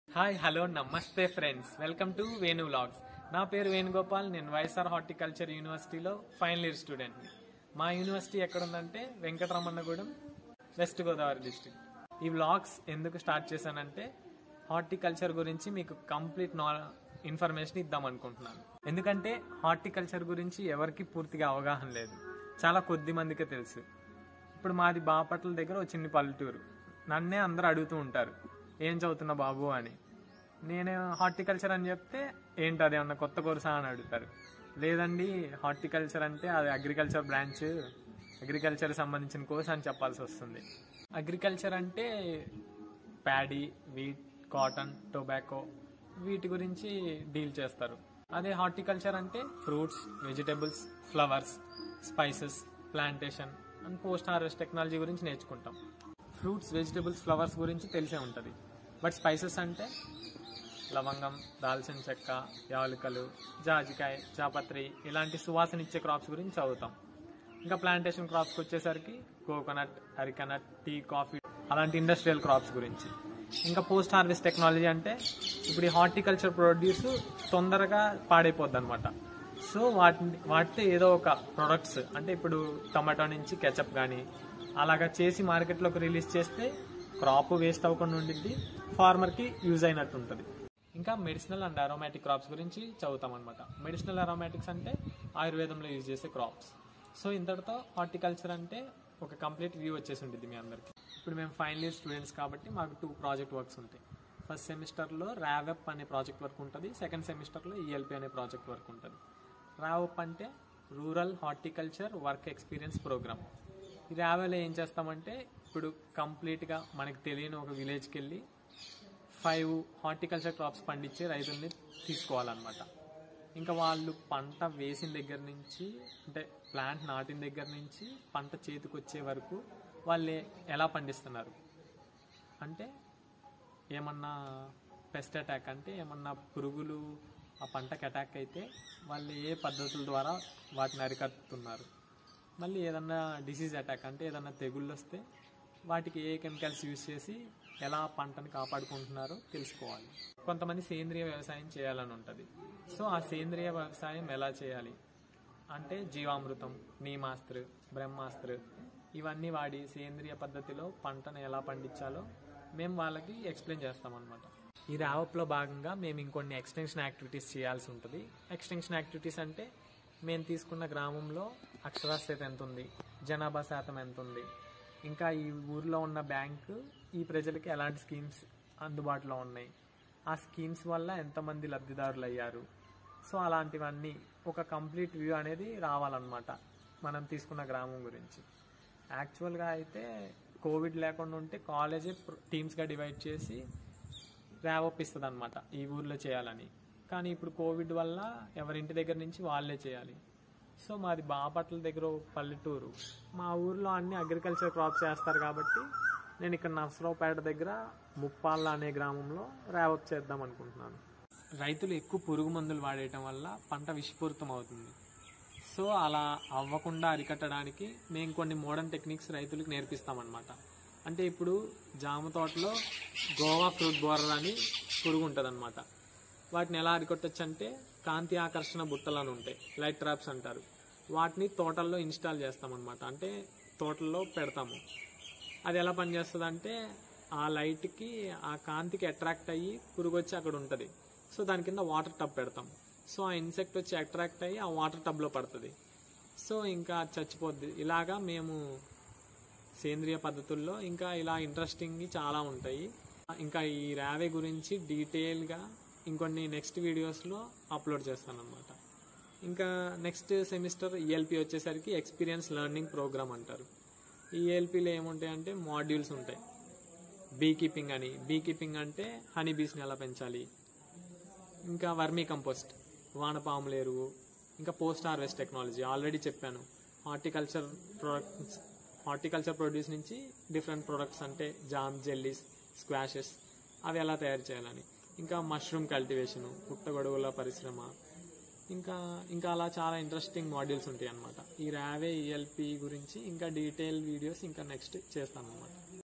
hi hello నమస్తే friends welcome to Venu vlogs నా పేరు వేణుగోపాల్ నేను వైఎస్ఆర్ హార్టికల్చర్ యూనివర్సిటీలో ఫైనల్ ఇయర్ స్టూడెంట్ని మా యూనివర్సిటీ ఎక్కడుందంటే వెంకటరమణగూడెం వెస్ట్ గోదావరి డిస్ట్రిక్ట్ ఈ వ్లాగ్స్ ఎందుకు స్టార్ట్ చేశానంటే హార్టికల్చర్ గురించి మీకు కంప్లీట్ నా ఇన్ఫర్మేషన్ ఇద్దాం అనుకుంటున్నాను ఎందుకంటే హార్టికల్చర్ గురించి ఎవరికి పూర్తిగా అవగాహన లేదు చాలా కొద్ది మందికే తెలుసు ఇప్పుడు మాది బాపట్ల దగ్గర ఒక చిన్న పల్లెటూరు నన్నే అందరూ అడుగుతూ ఉంటారు ఏం చదువుతున్నా బాబు అని నేను హార్టికల్చర్ అని చెప్తే ఏంటి అది ఏమన్నా కొత్త కోర్సా అని అడుగుతారు లేదండి హార్టికల్చర్ అంటే అది అగ్రికల్చర్ బ్రాంచ్ అగ్రికల్చర్ సంబంధించిన కోర్స్ అని చెప్పాల్సి వస్తుంది అగ్రికల్చర్ అంటే ప్యాడీ వీట్ కాటన్ టొబాకో వీటి గురించి డీల్ చేస్తారు అదే హార్టికల్చర్ అంటే fruits vegetables flowers spices plantation and post harvest technology గురించి నేర్చుకుంటాం ఫ్రూట్స్ వెజిటబుల్స్ ఫ్లవర్స్ గురించి తెలిసే ఉంటుంది బట్ స్పైసెస్ అంటే లవంగం దాల్చిన చెక్క యాలకులు జాజికాయ చాపత్రి ఇలాంటి సువాసన ఇచ్చే క్రాప్స్ గురించి చదువుతాం ఇంకా ప్లాంటేషన్ క్రాప్స్కి వచ్చేసరికి కోకోనట్ అరికనట్ టీ కాఫీ అలాంటి ఇండస్ట్రియల్ క్రాప్స్ గురించి ఇంకా పోస్ట్ హార్వెస్ట్ టెక్నాలజీ అంటే ఇప్పుడు ఈ హార్టికల్చర్ ప్రొడ్యూస్ తొందరగా పాడైపోద్ది అనమాట సో వాటిని వాటితో ఏదో ఒక ప్రొడక్ట్స్ అంటే ఇప్పుడు టమాటో నుంచి కెచప్ కానీ అలాగా చేసి మార్కెట్లోకి రిలీజ్ చేస్తే క్రాప్ వేస్ట్ అవ్వకుండా ఉండిద్ది ఫార్మర్కి యూజ్ అయినట్టు ఉంటుంది ఇంకా మెడిసినల్ అండ్ అరోమాటిక్ క్రాప్స్ గురించి చదువుతాం అనమాట మెడిసినల్ అరోమాటిక్స్ అంటే ఆయుర్వేదంలో యూజ్ చేసే క్రాప్స్ సో ఇంతటితో హార్టికల్చర్ అంటే ఒక కంప్లీట్ వ్యూ వచ్చేసి ఉంటుంది మీ అందరికి ఇప్పుడు మేము ఫైనల్ ఇయర్ స్టూడెంట్స్ కాబట్టి మాకు టూ ప్రాజెక్ట్ వర్క్స్ ఉంటాయి ఫస్ట్ సెమిస్టర్లో ర్యావెప్ అనే ప్రాజెక్ట్ వర్క్ ఉంటుంది సెకండ్ సెమిస్టర్లో ఈఎల్పి అనే ప్రాజెక్ట్ వర్క్ ఉంటుంది ర్యావెప్ అంటే rural horticulture work experience programme ఈ ర్యావెలో ఏం చేస్తామంటే ఇప్పుడు కంప్లీట్గా మనకి తెలియని ఒక విలేజ్కి వెళ్ళి ఫైవ్ హార్టికల్చర్ క్రాప్స్ పండించే రైతుల్ని తీసుకోవాలన్నమాట ఇంకా వాళ్ళు పంట వేసిన దగ్గర నుంచి అంటే ప్లాంట్ నాటిన దగ్గర నుంచి పంట చేతికి వచ్చే వరకు వాళ్ళు ఎలా పండిస్తున్నారు అంటే ఏమన్నా పెస్ట్ అటాక్ అంటే ఏమన్నా పురుగులు ఆ పంటకి అటాక్ అయితే వాళ్ళు ఏ పద్ధతుల ద్వారా వాటిని అరికట్టుతున్నారు మళ్ళీ ఏదన్నా డిసీజ్ అటాక్ అంటే ఏదన్నా తెగుళ్ళు వస్తే వాటికి ఏ కెమికల్స్ యూజ్ చేసి ఎలా పంటను కాపాడుకుంటున్నారో తెలుసుకోవాలి కొంతమంది సేంద్రియ వ్యవసాయం చేయాలని ఉంటుంది సో ఆ సేంద్రియ వ్యవసాయం ఎలా చేయాలి అంటే జీవామృతం నీమాస్త్ర బ్రహ్మాస్త్ర ఇవన్నీ వాడి సేంద్రియ పద్ధతిలో పంటను ఎలా పండించాలో మేము వాళ్ళకి ఎక్స్ప్లెయిన్ చేస్తామన్నమాట ఈ ర్యావప్లో భాగంగా మేము ఇంకొన్ని ఎక్స్టెన్షన్ యాక్టివిటీస్ చేయాల్సి ఉంటుంది ఎక్స్టెన్షన్ యాక్టివిటీస్ అంటే మేము తీసుకున్న గ్రామంలో అక్షరాస్యత ఎంత ఉంది జనాభా శాతం ఎంత ఉంది ఇంకా ఈ ఊర్లో ఉన్న బ్యాంకు ఈ ప్రజలకి ఎలాంటి స్కీమ్స్ అందుబాటులో ఉన్నాయి ఆ స్కీమ్స్ వల్ల ఎంతమంది లబ్ధిదారులు అయ్యారు సో అలాంటివన్నీ ఒక కంప్లీట్ వ్యూ అనేది రావాలన్నమాట మనం తీసుకున్న గ్రామం గురించి యాక్చువల్గా అయితే కోవిడ్ లేకుండా ఉంటే కాలేజే టీమ్స్గా డివైడ్ చేసి ర్యావప్ ఇస్తుంది అనమాట ఈ ఊర్లో చేయాలని కానీ ఇప్పుడు కోవిడ్ వల్ల ఎవరింటి దగ్గర నుంచి వాళ్ళే చేయాలి సో మాది బాపట్ల దగ్గర ఒక పల్లెటూరు మా ఊర్లో అన్ని అగ్రికల్చర్ క్రాప్స్ వేస్తారు కాబట్టి నేను ఇక్కడ నర్సరావుపేట దగ్గర ముప్పాళ్ళ అనే గ్రామంలో ర్యావప్ చేద్దాం అనుకుంటున్నాను రైతులు ఎక్కువ పురుగు మందులు వాడేయటం వల్ల పంట విషపూరితం అవుతుంది సో అలా అవ్వకుండా అరికట్టడానికి మేము కొన్ని మోడర్న్ టెక్నిక్స్ రైతులకు నేర్పిస్తామన్నమాట అంటే ఇప్పుడు జామ తోటలో గోవా ఫ్రూట్ బోరర్ అని పురుగు ఉంటుంది వాటిని ఎలా అరికొట్టచ్చు అంటే కాంతి ఆకర్షణ బుట్టలు అని ఉంటాయి లైట్ ట్రాప్స్ అంటారు వాటిని తోటల్లో ఇన్స్టాల్ చేస్తామన్నమాట అంటే తోటల్లో పెడతాము అది ఎలా పనిచేస్తుంది అంటే ఆ లైట్కి ఆ కాంతికి అట్రాక్ట్ అయ్యి పురుగు వచ్చి అక్కడ ఉంటుంది సో దాని కింద వాటర్ టబ్ పెడతాం సో ఆ ఇన్సెక్ట్ వచ్చి అట్రాక్ట్ అయ్యి ఆ వాటర్ టబ్లో పడుతుంది సో ఇంకా చచ్చిపోద్ది ఇలాగా మేము సేంద్రియ పద్ధతుల్లో ఇంకా ఇలా ఇంట్రెస్టింగ్ చాలా ఉంటాయి ఇంకా ఈ ర్యావే గురించి డీటెయిల్గా ఇంకొన్ని నెక్స్ట్ వీడియోస్లో అప్లోడ్ చేస్తాను అనమాట ఇంకా నెక్స్ట్ సెమిస్టర్ ఈఎల్పి వచ్చేసరికి ఎక్స్పీరియన్స్ లెర్నింగ్ ప్రోగ్రామ్ అంటారు ఈ ఈఎల్పిలో ఏముంటాయి అంటే మాడ్యూల్స్ ఉంటాయి బీ కీపింగ్ అని బీ కీపింగ్ అంటే హనీ బీస్ని ఎలా పెంచాలి ఇంకా వర్మీ కంపోస్ట్ వానపాముల ఎరువు ఇంకా పోస్ట్ హార్వెస్ట్ టెక్నాలజీ ఆల్రెడీ చెప్పాను హార్టికల్చర్ ప్రొడక్ట్స్ హార్టికల్చర్ ప్రొడ్యూస్ నుంచి డిఫరెంట్ ప్రొడక్ట్స్ అంటే జామ్ జెల్లీస్ స్క్వాషెస్ అవి ఎలా తయారు చేయాలని ఇంకా మష్రూమ్ కల్టివేషన్ పుట్టగొడుగుల పరిశ్రమ ఇంకా ఇంకా అలా చాలా ఇంట్రెస్టింగ్ మాడ్యూల్స్ ఉంటాయి అన్నమాట ఈ ర్యావే ఈఎల్పి గురించి ఇంకా డీటెయిల్ వీడియోస్ ఇంకా నెక్స్ట్ చేస్తాను అనమాట